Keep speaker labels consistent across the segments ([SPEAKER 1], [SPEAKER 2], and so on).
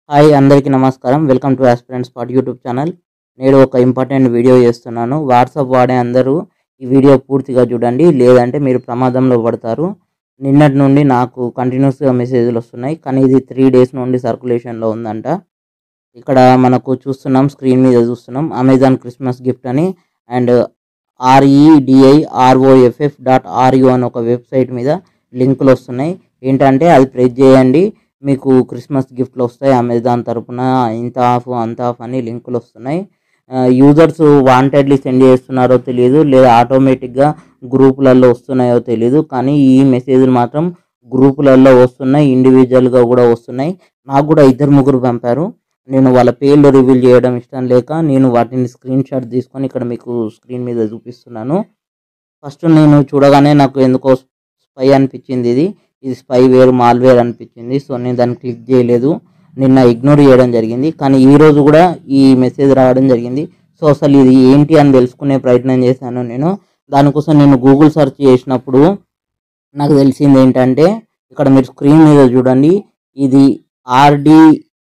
[SPEAKER 1] hi అందరికీ నమస్కారం welcome to aspirant spot YouTube channel నేను ఒక ఇంపార్టెంట్ వీడియో చేస్తున్నాను వాట్సాప్ వాడే అందరూ ఈ వీడియో పూర్తిగా చూడండి లేదంటే మీరు ప్రమాదంలో పడతారు నిన్నటి నుండి నాకు కంటిన్యూస్గా మెసేజ్లు వస్తున్నాయి కానీ ఇది త్రీ డేస్ నుండి సర్క్యులేషన్లో ఉందంట ఇక్కడ మనకు చూస్తున్నాం స్క్రీన్ మీద చూస్తున్నాం అమెజాన్ క్రిస్మస్ గిఫ్ట్ అని and REDI ROFF dot RU అని ఒక వెబ్సైట్ మీద లింకులు వస్తున్నాయి ఏంటంటే అది ప్రెస్ చేయండి మీకు క్రిస్మస్ గిఫ్ట్లు వస్తాయి అమెజాన్ తరపున ఇంత ఆఫ్ అంత ఆఫ్ అని లింకులు వస్తున్నాయి యూజర్స్ వాంటెడ్లీ సెండ్ చేస్తున్నారో తెలియదు లేదా ఆటోమేటిక్గా గ్రూపులలో వస్తున్నాయో తెలియదు కానీ ఈ మెసేజ్లు మాత్రం గ్రూపులలో వస్తున్నాయి ఇండివిజువల్గా కూడా వస్తున్నాయి నాకు కూడా ఇద్దరు ముగ్గురు పంపారు నేను వాళ్ళ పేర్లు రివీల్ చేయడం ఇష్టం లేక నేను వాటిని స్క్రీన్ షాట్ తీసుకొని ఇక్కడ మీకు స్క్రీన్ మీద చూపిస్తున్నాను ఫస్ట్ నేను చూడగానే నాకు ఎందుకో స్పై అనిపించింది ఇది ఇది స్పై వేర్ మాల్వేర్ అనిపించింది సో నేను దాన్ని క్లిక్ చేయలేదు నిన్న ఇగ్నోర్ చేయడం జరిగింది కానీ ఈ రోజు కూడా ఈ మెసేజ్ రావడం జరిగింది సో అసలు ఇది ఏంటి అని తెలుసుకునే ప్రయత్నం చేశాను నేను దానికోసం నేను గూగుల్ సెర్చ్ చేసినప్పుడు నాకు తెలిసింది ఏంటంటే ఇక్కడ మీరు స్క్రీన్ మీద చూడండి ఇది ఆర్డి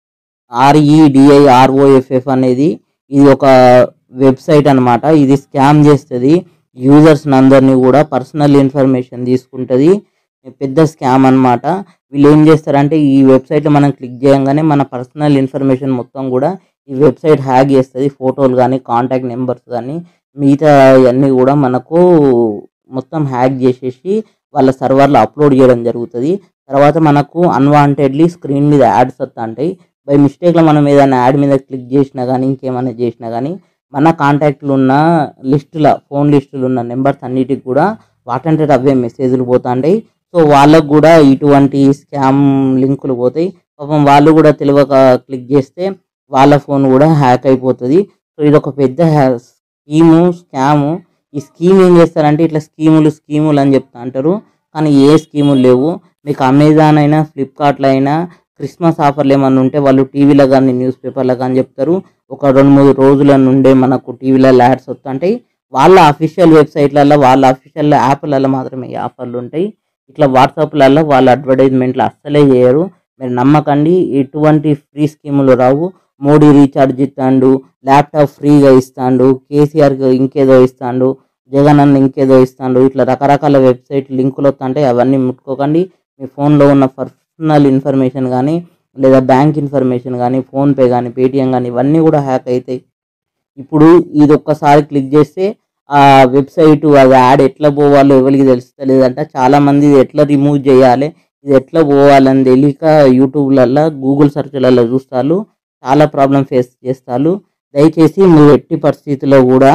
[SPEAKER 1] ఆర్ఈడిఐ ఆర్ఓఎఫ్ఎఫ్ అనేది ఇది ఒక వెబ్సైట్ అన్నమాట ఇది స్కామ్ చేస్తుంది యూజర్స్ అందరినీ కూడా పర్సనల్ ఇన్ఫర్మేషన్ తీసుకుంటుంది పెద్ద స్కామ్ అన్నమాట వీళ్ళు ఏం చేస్తారంటే ఈ వెబ్సైట్లో మనం క్లిక్ చేయగానే మన పర్సనల్ ఇన్ఫర్మేషన్ మొత్తం కూడా ఈ వెబ్సైట్ హ్యాక్ చేస్తుంది ఫోటోలు కానీ కాంటాక్ట్ నెంబర్స్ కానీ మిగతా అన్నీ కూడా మనకు మొత్తం హ్యాక్ చేసేసి వాళ్ళ సర్వర్లో అప్లోడ్ చేయడం జరుగుతుంది తర్వాత మనకు అన్వాంటెడ్లీ స్క్రీన్ మీద యాడ్స్ వస్తుంటాయి బై మిస్టేక్లో మనం ఏదైనా యాడ్ మీద క్లిక్ చేసినా కానీ ఇంకేమైనా చేసినా కానీ మన కాంటాక్ట్లు ఉన్న లిస్టుల ఫోన్ లిస్టులు ఉన్న నెంబర్స్ అన్నిటికి కూడా వాటంటే అవే మెసేజ్లు పోతుంటాయి సో వాళ్ళకు కూడా ఇటువంటి స్కామ్ లింకులు పోతాయి పాపం వాళ్ళు కూడా తెలియక క్లిక్ చేస్తే వాళ్ళ ఫోన్ కూడా హ్యాక్ అయిపోతుంది సో ఇది ఒక పెద్ద స్కీము స్కాము ఈ స్కీమ్ ఏం చేస్తారంటే ఇట్లా స్కీములు స్కీములు అని చెప్తా అంటారు కానీ ఏ స్కీములు లేవు మీకు అమెజాన్ అయినా ఫ్లిప్కార్ట్లో అయినా క్రిస్మస్ ఆఫర్లు ఏమన్నా ఉంటే వాళ్ళు టీవీలో కానీ న్యూస్ పేపర్లో కానీ చెప్తారు ఒక రెండు మూడు రోజుల నుండే మనకు టీవీలో యాడ్స్ వస్తుంటాయి వాళ్ళ అఫీషియల్ వెబ్సైట్లలో వాళ్ళ అఫీషియల్ యాప్లలో మాత్రమే ఈ ఆఫర్లు ఉంటాయి ఇట్లా వాట్సాప్లలో వాళ్ళ అడ్వర్టైజ్మెంట్లు అస్సలే చేయరు మీరు నమ్మకండి ఎటువంటి ఫ్రీ స్కీములు రావు మోడీ రీఛార్జ్ ఇస్తాడు ల్యాప్టాప్ ఫ్రీగా ఇస్తాడు కేసీఆర్ ఇంకేదో ఇస్తాడు జగన్ అన్న ఇంకేదో ఇస్తాడు ఇట్లా రకరకాల వెబ్సైట్ లింకులు వస్తుంటాయి అవన్నీ ముట్టుకోకండి మీ ఫోన్లో ఉన్న పర్సనల్ ఇన్ఫర్మేషన్ కానీ లేదా బ్యాంక్ ఇన్ఫర్మేషన్ కానీ ఫోన్పే కానీ పేటిఎం కానీ ఇవన్నీ కూడా హ్యాక్ అవుతాయి ఇప్పుడు ఇది ఒక్కసారి క్లిక్ చేస్తే ఆ వెబ్సైట్ అది యాడ్ ఎట్లా పోవాలో ఎవరికి తెలుస్తలేదంట చాలా మంది ఇది ఎట్లా రిమూవ్ చేయాలి ఇది ఎట్లా పోవాలని తెలియక యూట్యూబ్లల్లో గూగుల్ సెర్చ్లలో చూస్తారు చాలా ప్రాబ్లం ఫేస్ చేస్తారు దయచేసి మీరు ఎట్టి పరిస్థితుల్లో కూడా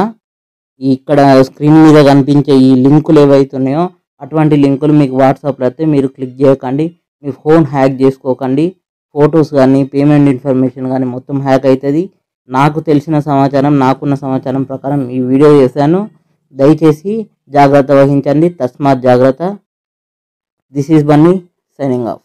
[SPEAKER 1] ఇక్కడ స్క్రీన్ మీద కనిపించే ఈ లింకులు ఏవైతున్నాయో అటువంటి లింకులు మీకు వాట్సాప్లో అయితే మీరు క్లిక్ చేయకండి మీ ఫోన్ హ్యాక్ చేసుకోకండి ఫొటోస్ కానీ పేమెంట్ ఇన్ఫర్మేషన్ కానీ మొత్తం హ్యాక్ అవుతుంది నాకు తెలిసిన సమాచారం నాకున్న సమాచారం ప్రకారం ఈ వీడియో చేశాను దయచేసి జాగ్రత్త వహించండి తస్మాత్ జాగ్రత్త this is Bunny signing off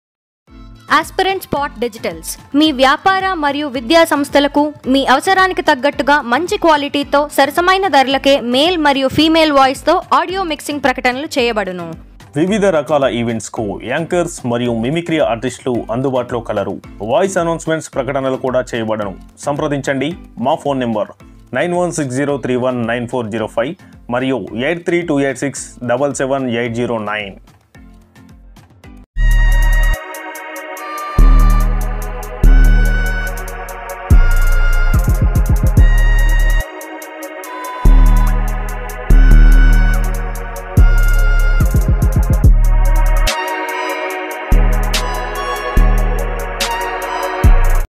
[SPEAKER 2] aspirant spot digitals మీ వ్యాపార మరియు విద్యా సంస్థలకు మీ అవసరానికి తగ్గట్టుగా మంచి క్వాలిటీతో సరసమైన ధరలకే మేల్ మరియు ఫీమేల్ వాయిస్తో ఆడియో మిక్సింగ్ ప్రకటనలు చేయబడును
[SPEAKER 3] వివిధ రకాల ఈవెంట్స్ కు యాంకర్స్ మరియు మిమిక్రీ ఆర్టిస్టులు అందుబాటులో కలరు వాయిస్ అనౌన్స్మెంట్స్ ప్రకటనలు కూడా చేయబడను సంప్రదించండి మా phone number nine one six zero three one nine four zero five మరియు eight three two eight six double seven eight zero nine